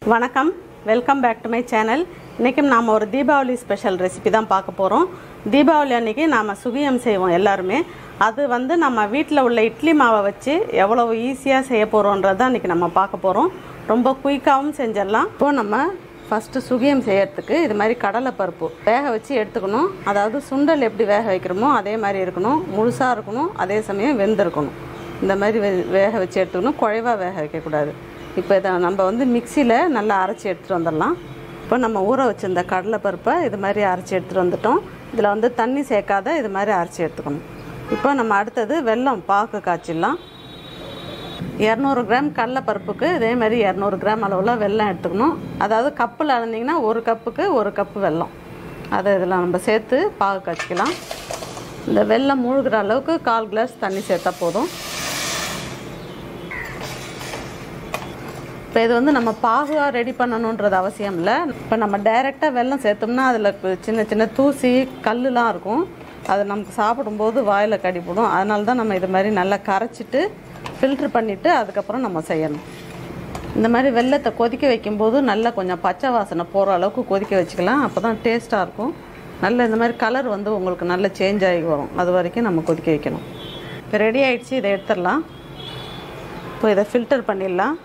வணக்கம் welcome back to my channel இன்றைக்கும் நாம் ஒரு தீபாவளி ஸ்பெஷல் ரெசிபி தான் பார்க்க போகிறோம் தீபாவளி அன்றைக்கி நாம் சுகியம் செய்வோம் எல்லாருமே அது வந்து நம்ம வீட்டில் உள்ள இட்லி மாவை வச்சு எவ்வளவு ஈஸியாக செய்ய போகிறோன்றது தான் இன்றைக்கி நம்ம பார்க்க போகிறோம் ரொம்ப குயிக்காகவும் செஞ்சிடலாம் இப்போது நம்ம ஃபஸ்ட்டு சுகியம் செய்யறதுக்கு இது மாதிரி கடலைப்பருப்பு வேக வச்சு எடுத்துக்கணும் அதாவது சுண்டல் எப்படி வேக வைக்கிறோமோ அதே மாதிரி இருக்கணும் முழுசாக இருக்கணும் அதே சமயம் வெந்திருக்கணும் இந்த மாதிரி வே- வேக வச்சு எடுத்துக்கணும் குழைவாக வேக வைக்கக்கூடாது இப்போ இதை நம்ம வந்து மிக்சியில் நல்லா அரைச்சி எடுத்துகிட்டு வந்துடலாம் இப்போ நம்ம ஊற வச்சிருந்த கடலைப்பருப்பை இது மாதிரி அரைச்சி எடுத்துகிட்டு வந்துட்டோம் இதில் வந்து தண்ணி சேர்க்காத இது மாதிரி அரைச்சி எடுத்துக்கணும் இப்போ நம்ம அடுத்தது வெல்லம் பாகு காய்ச்சிடலாம் இரநூறு கிராம் கடலைப்பருப்புக்கு இதே மாதிரி இரநூறு கிராம் அளவில் வெல்லம் எடுத்துக்கணும் அதாவது கப்பில் அளந்தீங்கன்னா ஒரு கப்புக்கு ஒரு கப்பு வெல்லம் அதை இதில் நம்ம சேர்த்து பாகு காய்ச்சிக்கலாம் இந்த வெல்லம் மூழ்கிற அளவுக்கு கால் கிளாஸ் தண்ணி சேர்த்தா போதும் இப்போ இது வந்து நம்ம பாகுவாக ரெடி பண்ணணுன்றது அவசியம் இல்லை இப்போ நம்ம டைரெக்டாக வெல்லம் சேர்த்தோம்னா அதில் சின்ன சின்ன தூசி கல்லுலாம் இருக்கும் அது நமக்கு சாப்பிடும்போது வாயில் கடிப்படும் அதனால தான் நம்ம இது மாதிரி நல்லா கரைச்சிட்டு ஃபில்ட்ரு பண்ணிவிட்டு அதுக்கப்புறம் நம்ம செய்யணும் இந்த மாதிரி வெல்லத்தை கொதிக்க வைக்கும்போது நல்லா கொஞ்சம் பச்சை வாசனை போகிற அளவுக்கு கொதிக்க வச்சுக்கலாம் அப்போ தான் டேஸ்ட்டாக இருக்கும் நல்ல இந்த மாதிரி கலர் வந்து உங்களுக்கு நல்ல சேஞ்ச் ஆகி வரும் அது வரைக்கும் நம்ம கொதிக்க வைக்கணும் இப்போ ரெடி ஆயிடுச்சு இதை எடுத்துடலாம் இப்போ இதை ஃபில்டர் பண்ணிடலாம்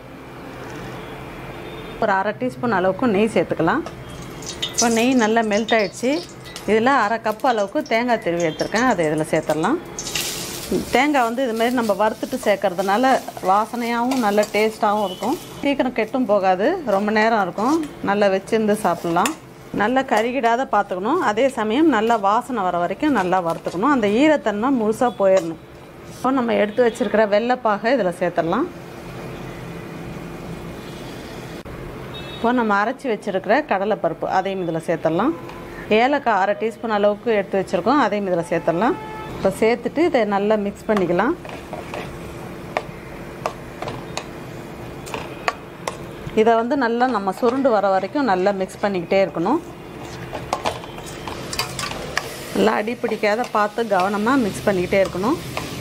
ஒரு அரை டீஸ்பூன் அளவுக்கு நெய் சேர்த்துக்கலாம் இப்போ நெய் நல்லா மெல்ட் ஆயிடுச்சு இதில் அரை கப் அளவுக்கு தேங்காய் திருவி எடுத்திருக்கேன் அதை இதில் சேர்த்துடலாம் தேங்காய் வந்து இது மாதிரி நம்ம வறுத்துட்டு சேர்க்கறதுனால வாசனையாகவும் நல்ல டேஸ்ட்டாகவும் இருக்கும் சீக்கிரம் கெட்டும் போகாது ரொம்ப நேரம் இருக்கும் நல்லா வச்சிருந்து சாப்பிட்லாம் நல்லா கருகிடாத பார்த்துக்கணும் அதே சமயம் நல்லா வாசனை வர வரைக்கும் நல்லா வறுத்துக்கணும் அந்த ஈரத்தன்மை முழுசாக போயிடணும் இப்போ நம்ம எடுத்து வச்சிருக்கிற வெள்ளைப்பாகை இதில் சேர்த்துடலாம் இப்போ நம்ம அரைச்சி வச்சிருக்கிற கடலைப்பருப்பு அதையும் இதில் சேர்த்துடலாம் ஏலக்காய் அரை டீஸ்பூன் அளவுக்கு எடுத்து வச்சுருக்கோம் அதையும் இதில் சேர்த்துடலாம் இப்போ சேர்த்துட்டு இதை நல்லா மிக்ஸ் பண்ணிக்கலாம் இதை வந்து நல்லா நம்ம சுருண்டு வர வரைக்கும் நல்லா மிக்ஸ் பண்ணிக்கிட்டே இருக்கணும் நல்லா அடி பிடிக்காத பார்த்து கவனமாக மிக்ஸ் பண்ணிக்கிட்டே இருக்கணும்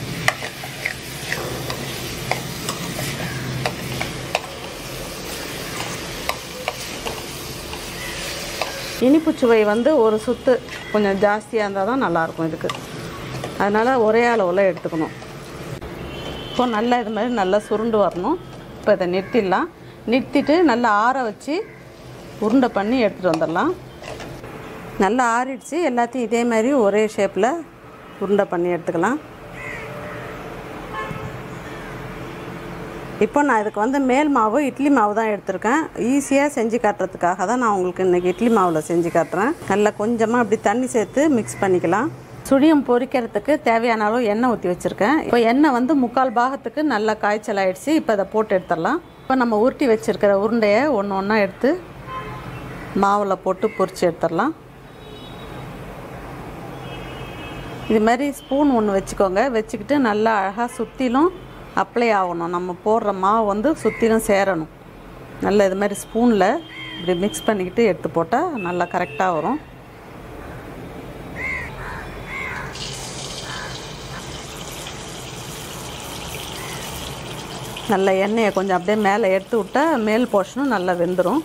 இனிப்பு சுவை வந்து ஒரு சுத்து கொஞ்சம் ஜாஸ்தியாக இருந்தால் தான் நல்லாயிருக்கும் இதுக்கு அதனால் ஒரே அளவில் எடுத்துக்கணும் இப்போ நல்லா இது மாதிரி நல்லா சுருண்டு வரணும் இப்போ இதை நிறுத்திடலாம் நிறுத்திட்டு நல்லா ஆற வச்சு உருண்டை பண்ணி எடுத்துகிட்டு வந்துடலாம் நல்லா ஆறிடுச்சு எல்லாத்தையும் இதே மாதிரி ஒரே ஷேப்பில் உருண்டை பண்ணி எடுத்துக்கலாம் இப்போ நான் இதுக்கு வந்து மேல் மாவு இட்லி மாவு தான் எடுத்திருக்கேன் ஈஸியாக செஞ்சு காட்டுறதுக்காக தான் நான் உங்களுக்கு இன்றைக்கி இட்லி மாவில் செஞ்சு காட்டுறேன் நல்லா கொஞ்சமாக அப்படி தண்ணி சேர்த்து மிக்ஸ் பண்ணிக்கலாம் சுழியம் பொரிக்கிறதுக்கு தேவையான அளவு எண்ணெய் ஊற்றி வச்சுருக்கேன் இப்போ எண்ணெய் வந்து முக்கால் பாகத்துக்கு நல்லா காய்ச்சல் ஆயிடுச்சு இப்போ அதை போட்டு எடுத்துடலாம் இப்போ நம்ம உருட்டி வச்சுருக்கிற உருண்டையை ஒன்று ஒன்றா எடுத்து மாவில் போட்டு பொரிச்சு எடுத்துடலாம் இது மாதிரி ஸ்பூன் ஒன்று வச்சுக்கோங்க வச்சுக்கிட்டு நல்லா அழகாக சுற்றிலும் அப்ளை ஆகணும் நம்ம போடுற மாவு வந்து சுற்றிலும் சேரணும் நல்லா இது மாதிரி ஸ்பூனில் இப்படி மிக்ஸ் பண்ணிக்கிட்டு எடுத்து போட்டால் நல்லா கரெக்டாக வரும் நல்ல எண்ணெயை கொஞ்சம் அப்படியே மேலே எடுத்து விட்டா மேல் போர்ஷனும் நல்லா வெந்துடும்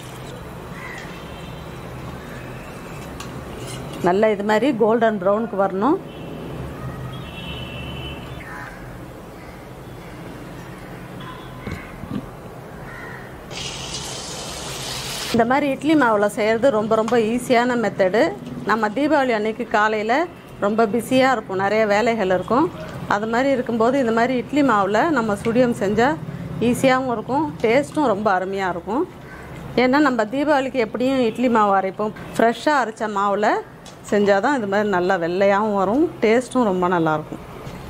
நல்லா இது மாதிரி கோல்டன் ப்ரௌனுக்கு வரணும் இந்த மாதிரி இட்லி மாவில் செய்கிறது ரொம்ப ரொம்ப ஈஸியான மெத்தடு நம்ம தீபாவளி அன்னைக்கு காலையில் ரொம்ப பிஸியாக இருப்போம் நிறைய வேலைகள் இருக்கும் அது மாதிரி இருக்கும்போது இந்த மாதிரி இட்லி மாவில் நம்ம சுடியம் செஞ்சால் ஈஸியாகவும் இருக்கும் டேஸ்ட்டும் ரொம்ப அருமையாக இருக்கும் ஏன்னா நம்ம தீபாவளிக்கு எப்படியும் இட்லி மாவு அரைப்போம் ஃப்ரெஷ்ஷாக அரைச்ச மாவில் செஞ்சால் தான் இது மாதிரி நல்லா வெள்ளையாகவும் வரும் டேஸ்ட்டும் ரொம்ப நல்லாயிருக்கும்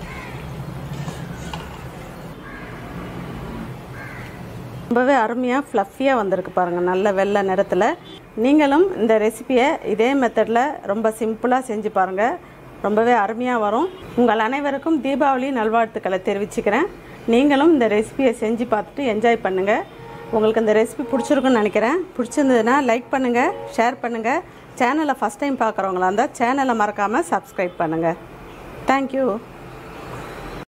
ரொம்பவே அருமையாக ஃப்ளஃபியாக வந்திருக்கு பாருங்கள் நல்ல வெள்ளை நிறத்தில் நீங்களும் இந்த ரெசிபியை இதே மெத்தடில் ரொம்ப சிம்பிளாக செஞ்சு பாருங்கள் ரொம்பவே அருமையாக வரும் உங்கள் அனைவருக்கும் தீபாவளி நல்வாழ்த்துக்களை தெரிவிச்சுக்கிறேன் நீங்களும் இந்த ரெசிபியை செஞ்சு பார்த்துட்டு என்ஜாய் பண்ணுங்கள் உங்களுக்கு இந்த ரெசிபி பிடிச்சிருக்குன்னு நினைக்கிறேன் பிடிச்சிருந்ததுன்னா லைக் பண்ணுங்கள் ஷேர் பண்ணுங்கள் சேனலை ஃபஸ்ட் டைம் பார்க்குறவங்களா இருந்தால் சேனலை மறக்காமல் சப்ஸ்கிரைப் பண்ணுங்கள் தேங்க்யூ